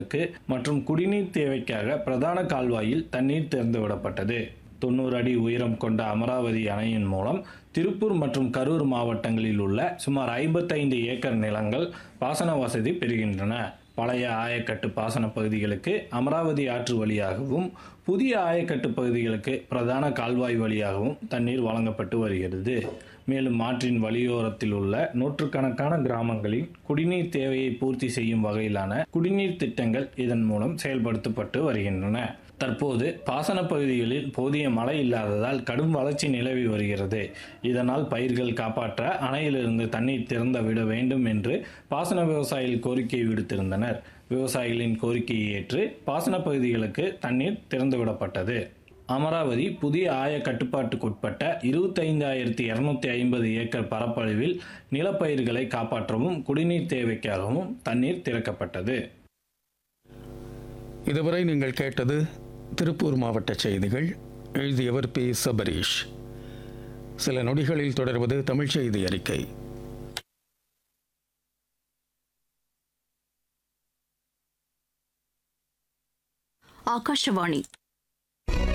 க்கு மற்றும் குடிநீர் தேவைக்காக பிரதான கால்வாயில் தண்ணீர் திறந்துவிடப்பட்டது தொண்ணூறு அடி உயரம் கொண்ட அமராவதி அணையின் மூலம் திருப்பூர் மற்றும் கரூர் மாவட்டங்களில் உள்ள சுமார் ஐம்பத்தைந்து ஏக்கர் நிலங்கள் பாசன வசதி பெறுகின்றன பழைய ஆயக்கட்டு பாசன பகுதிகளுக்கு அமராவதி ஆற்று வழியாகவும் புதிய ஆயக்கட்டு பகுதிகளுக்கு பிரதான கால்வாய் வழியாகவும் தண்ணீர் வழங்கப்பட்டு வருகிறது மேலும் ஆற்றின் வழியோரத்தில் உள்ள நூற்றுக்கணக்கான கிராமங்களில் குடிநீர் தேவையை பூர்த்தி செய்யும் வகையிலான குடிநீர் திட்டங்கள் இதன் மூலம் செயல்படுத்தப்பட்டு வருகின்றன தற்போது பாசன பகுதிகளில் போதிய மழை இல்லாததால் கடும் வறட்சி நிலவி வருகிறது இதனால் பயிர்கள் காப்பாற்ற அணையிலிருந்து தண்ணீர் திறந்து விட வேண்டும் என்று பாசன விவசாயிகள் கோரிக்கை விடுத்திருந்தனர் விவசாயிகளின் கோரிக்கையை ஏற்று பாசன பகுதிகளுக்கு தண்ணீர் திறந்துவிடப்பட்டது அமராவதி புதிய ஆய கட்டுப்பாட்டுக்குட்பட்ட இருபத்தைந்தாயிரத்தி இரநூத்தி ஐம்பது ஏக்கர் பரப்பளவில் நிலப்பயிர்களை காப்பாற்றவும் குடிநீர் தேவைக்காகவும் தண்ணீர் திறக்கப்பட்டது இதுவரை நீங்கள் கேட்டது திருப்பூர் மாவட்ட செய்திகள் எழுதியவர் பி சபரீஷ் சில நொடிகளில் தொடர்வது தமிழ் செய்தி அறிக்கை ಆಕಾಶವಾಣಿ